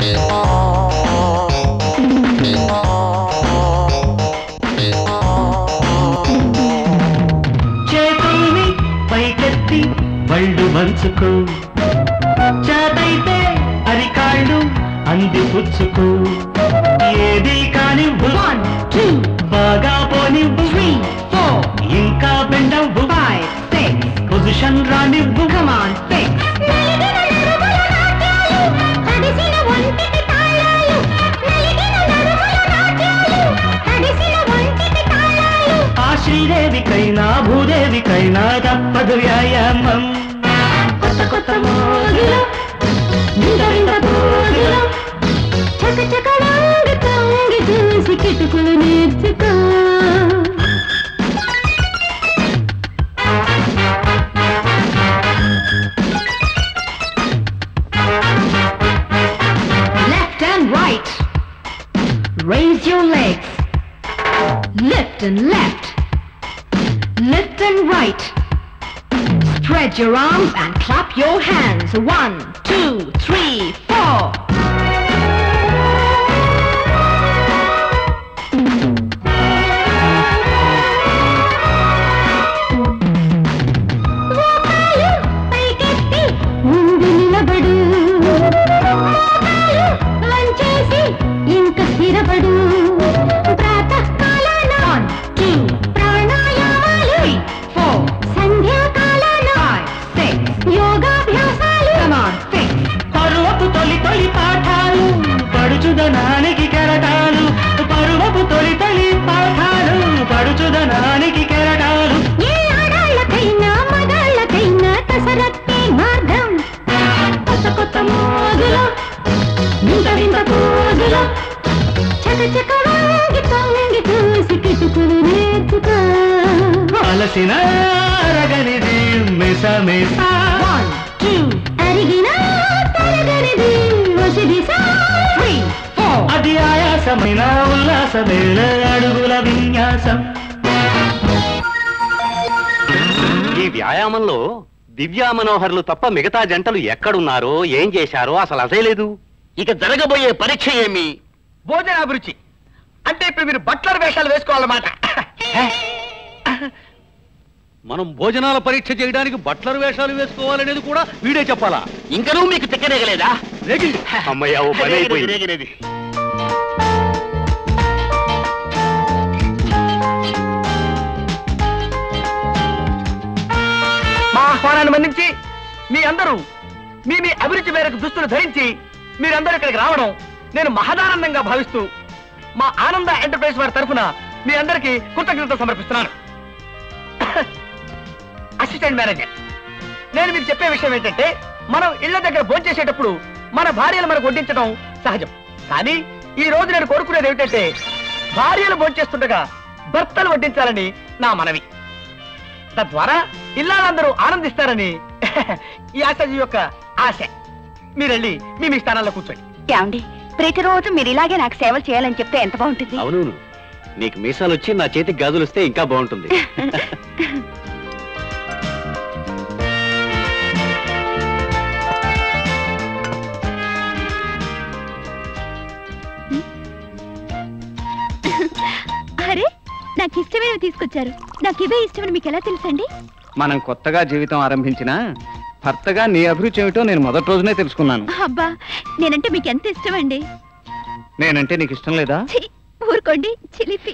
చేతుల్ని పైకెత్తి బళ్ళు వంచుకో చేతైతే అరికాళ్ళు అంది పుచ్చుకో ఏది కానివ్వు బాగా పోనివ్వు ఇంకా బెండవ్వు పొజిషన్ రానివ్వు కమాన్ తడిసిన ఒంటికి తాళాలు నలిగిన నడుముల నాట్యాలు తడిసిన ఒంటికి తాళాలు ఆ శ్రీదేవికైనా భూదేవికైనా తప్పదు వ్యాయామం కొత్త కొత్త మోగులు వింత వింత పోగులు చక చక వంగి తొంగి చూసి కిటుకులు నేర్చుకో Left and right. Raise your legs. Lift and left. Lift and right. Spread your arms and clap your hands. One, two, three, four. మోకాలు పైకెత్తి ముందు నిలబడు మోకాలు వంచేసి ఇంక స్థిరపడు ప్రాతకాలాన Two, ప్రాణాయామాలు three, four, సంధ్యాకాలాన five, six. యోగాభ్యాసాలు Come on, six. పరువపు తొలి తొలి పాఠాలు పడుచుదనానికి కెరటాలు పరువపు తొలి తొలి పాఠాలు పడుచుదనానికి కెరటాలు ఏ ఆడాళ్ళకైనా మగాళ్ళకైనా కసరత్తే మార్గం కొత్త కొత్త మోగులు వింత వింత పోగులు చక చక వంగి తొంగి చూసి కిటుకులు నేర్చుకో అలసిన అరగనిది మిస మిస One, two, అరిగిన తరగనిది వసిదిసా three, four. అది ఆయాసమైన ఉల్లాసమేళ అడుగుల విన్యాసం ఈ వ్యాయామంలో దివ్యా మనోహర్లు తప్ప మిగతా జంటలు ఎక్కడున్నారో ఏం చేశారో అసలు అదే లేదు ఇక జరగబోయే పరీక్ష ఏమి భోజనాభిరుచి అంటే ఇప్పుడు మీరు బట్లర్ వేషాలు వేసుకోవాలన్నమాట మనం భోజనాల పరీక్ష చేయడానికి బట్లర్ వేషాలు వేసుకోవాలనేది కూడా వీడే చెప్పాలా ఇంకనూ మీకు తిక్కరేగలేదా అమ్మయ్య ఓ పని అయిపోయింది రేగినది మా ఆహ్వానాన్ని మన్నించి మీ అందరూ మీ మీ అభిరుచి మేరకు దుస్తులు ధరించి మీరందరూ ఇక్కడికి రావడం నేను మహదానందంగా భావిస్తూ మా ఆనంద ఎంటర్ప్రైజ్ వారి తరఫున మీ అందరికీ కృతజ్ఞత సమర్పిస్తున్నాను అసిస్టెంట్ మేనేజర్ నేను మీకు చెప్పే విషయం ఏంటంటే మనం ఇళ్ల దగ్గర భోంచేసేటప్పుడు మన భార్యలు మనకు వడ్డించడం సహజం కానీ ఈ రోజు నేను కోరుకునేది ఏమిటంటే భార్యలు భోంచేస్తుండగా భర్తలు వడ్డించాలని నా మనవి తద్వారా ఇల్లాలందరూ ఆనందిస్తారని ఈ ఆశాజీ యొక్క ఆశ మీరెళ్ళి మీ మీ స్థానాల్లో కూర్చోండి ఏమండి ప్రతిరోజు మీరు ఇలాగే నాకు సేవలు చేయాలని చెప్తే ఎంత బాగుంటుంది అవును నీకు మీసాలు వచ్చి నా చేతికి గాజులు వస్తే ఇంకా బాగుంటుంది అరే నాకు ఇష్టమైనవి తీసుకొచ్చారు నాకు ఇవే ఇష్టమని మీకు ఎలా తెలుసండి మనం కొత్తగా జీవితం ఆరంభించినా భర్తగా నీ అభిరుచి ఏమిటో నేను మొదటి రోజునే తెలుసుకున్నాను అబ్బా నేనంటే మీకు ఎంత ఇష్టమండి నేనంటే నీకు ఇష్టం లేదా ఛీ, ఊరుకోండి చిలిపి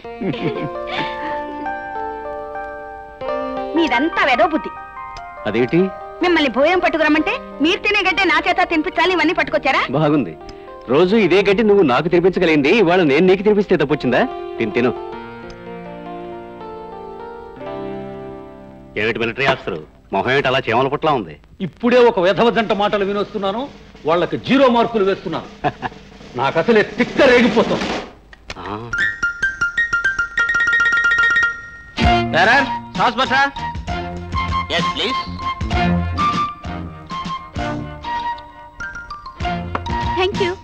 మీదంతా వెదో బుద్ధి అదేంటి మిమ్మల్ని భోజనం పట్టుకురమ్మంటే మీరు తినే గడ్డే నా చేత తినిపించాలి ఇవన్నీ పట్టుకొచ్చారా బాగుంది రోజు ఇదే గడ్డి నువ్వు నాకు తినిపించగలిగింది ఇవాళ నేను నీకు తినిపిస్తే తప్పొచ్చిందా తిని తిను ఏమిటి మిలిటరీ ఆఫీసరు మొహం ఏమిటి అలా చేమల పుట్లా ఉంది ఇప్పుడే ఒక విధవ జంట మాటలు వినొస్తున్నాను వాళ్ళకి జీరో మార్కులు వేస్తున్నాను నాకు అసలే తిక్క రేగిపోతాం ఆ, సాస్ బట్రా yes please thank you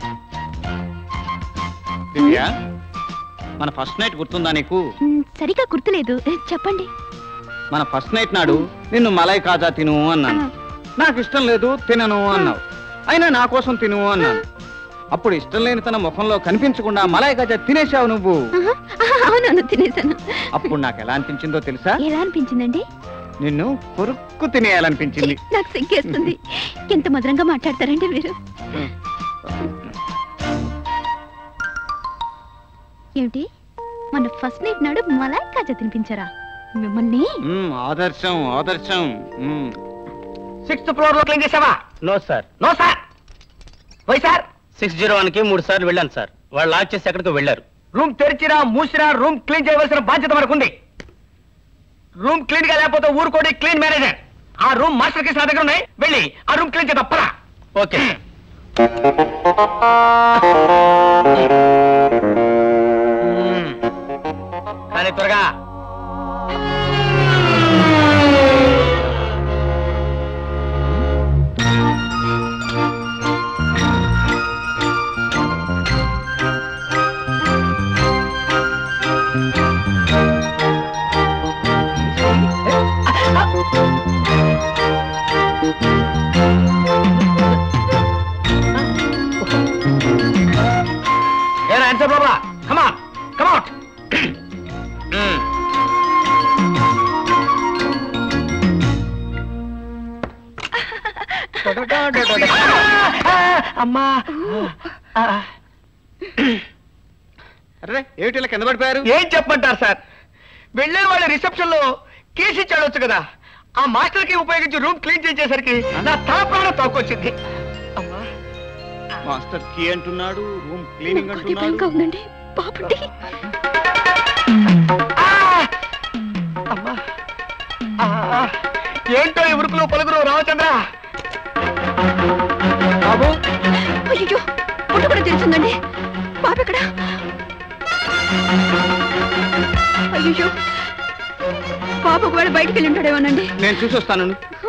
Divya మన ఫస్ట్ నైట్ గుర్తుందా నీకు సరిగా గుర్తులేదు చెప్పండి మన ఫస్ట్ నైట్ నాడు నిన్ను మలై కాజా తిను అన్నాను నాకు ఇష్టం లేదు తినను అన్నావు అయినా నా కోసం తిను అన్నాను అప్పుడు ఇష్టం లేని తన ముఖంలో కనిపించకుండా మలాయి గజ తినేశావు నువ్వు ఆహా, ఆహా, అవునవును తినేసాను అప్పుడు నాకు ఎలా అనిపించిందో తెలుసా ఎలా అనిపించిందండి నిన్ను కొరుక్కు తినేయాలనిపించింది నాకు సిగ్గేస్తుంది ఎంత మధురంగా మాట్లాడతారండి మీరు ఏమిటి మన ఫస్ట్ నైట్ నాడు మలాయ్ కాజా తినిపించారా మిమ్మల్ని మ్మ్, ఆదర్శం ఆదర్శం మ్మ్. సిక్స్త్ ఫ్లోర్ లో క్లీన్ చేసావా no sir no sir why sir six zero one కి మూడు సార్లు వెళ్ళాను సార్ వాళ్ళు లాక్ చేసి ఎక్కడికో వెళ్ళారు రూమ్ తెరిచినా మూసినా రూమ్ క్లీన్ చేయవలసిన బాధ్యత మనకు ఉంది రూమ్ క్లీన్ గా లేకపోతే ఊరుకోడి క్లీన్ మేనేజర్ ఆ రూమ్ మాస్టర్ కేసు నా దగ్గర ఉన్నాయి వెళ్ళి ఆ రూమ్ క్లీన్ చేద్దాం పరా ఓకే కానీ త్వరగా ఏనా ఆన్సర్ బాబా కమాన్ కమౌట్ అమ్మా అరే ఏమిటి ఇలా కింద పడిపోయారు ఏం చెప్పమంటారు సార్ వెళ్ళే వాళ్ళ రిసెప్షన్ లో కేసు ఇచ్చాడొచ్చు కదా ఆ మాస్టర్ కి ఉపయోగించి రూమ్ క్లీన్ చేసేసరికి నా తల ప్రాణం తోకొచ్చింది అమ్మా మాస్టర్ కీ అంటున్నాడు రూమ్ క్లీనింగ్ నాకు భయంగా అంటున్నాడు ఉందండి బాబుండి ఆ! అమ్మా ఆ! ఏంటో ఈ ఉరుకులు పలుకులు రామచంద్ర బాబు అయ్యో పుట్టు కూడా తెలిసిందండి బాబు ఎక్కడ అయ్యో బాబు ఒకవేళ బయటికి వెళ్ళి ఉంటాడేమోనండి నేను చూసి వస్తాను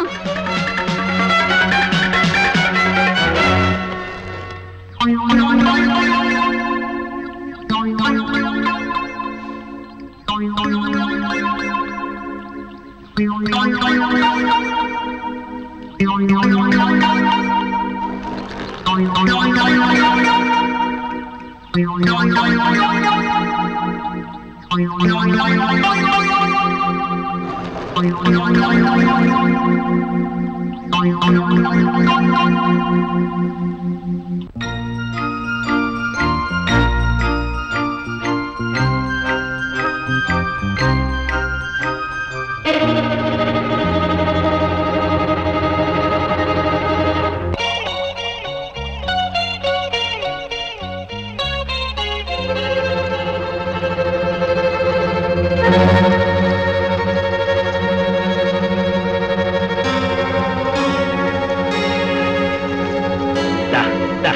దా, దా.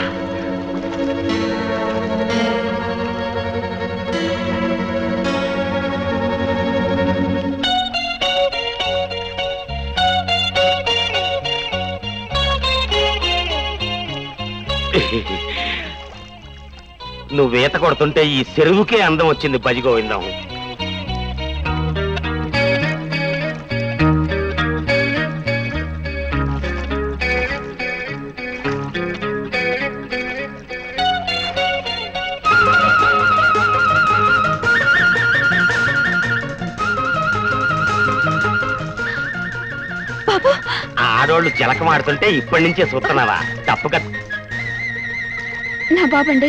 నువ్వు ఈత కొడుతుంటే ఈ చెరువుకే అందం వచ్చింది బజిగోవిందం బాబు ఆడోళ్ళు జలకమాడుతుంటే ఇప్పటి నుంచే చూస్తున్నావా తప్పుగా నా బాబండి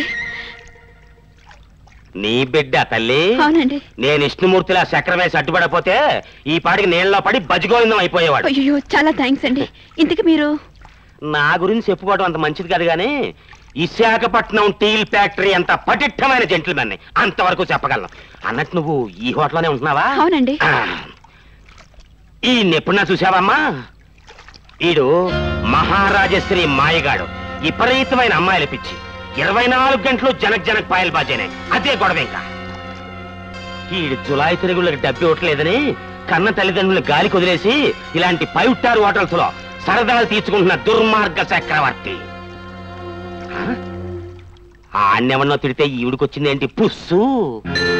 నీ బిడ్డ తల్లి అవునండి నేను విష్ణుమూర్తిలా చక్రం వేసి అడ్డుపడపోతే ఈ పాటికి నీళ్ళలో పడి బజిగోవిందం అయిపోయేవాడు అయ్యో చాలా థ్యాంక్స్ అండి ఇంతకు మీరు నా గురించి చెప్పుకోవడం అంత మంచిది కాదు కానీ విశాఖపట్నం స్టీల్ ఫ్యాక్టరీ అంత పటిష్టమైన జెంటిల్మెన్ అంతవరకు చెప్పగలను అన్నట్టు నువ్వు ఈ హోటల్లోనే ఉంటున్నావా అవునండి ఆ. ఈ ఎప్పుడన్నా చూసావమ్మా ఈడు మహారాజశ్రీ మాయగాడు విపరీతమైన అమ్మాయిల పిచ్చి ఇరవై నాలుగు గంటలు జనక్ జనక్ పాయలు బాజేనే అదే గొడవ ఇంకా ఈడు జులాయి తిరుగుళ్ళకి డబ్బి ఇవ్వట్లేదని కన్న తల్లిదండ్రులు గాలి వదిలేసి ఇలాంటి ఫైవ్ స్టార్ హోటల్స్ లో సరదాలు తీర్చుకుంటున్న దుర్మార్గ చక్రవర్తి ఆ? ఆ అన్నెవన్నో తిడితే ఈవిడికొచ్చింది ఏంటి పుస్సు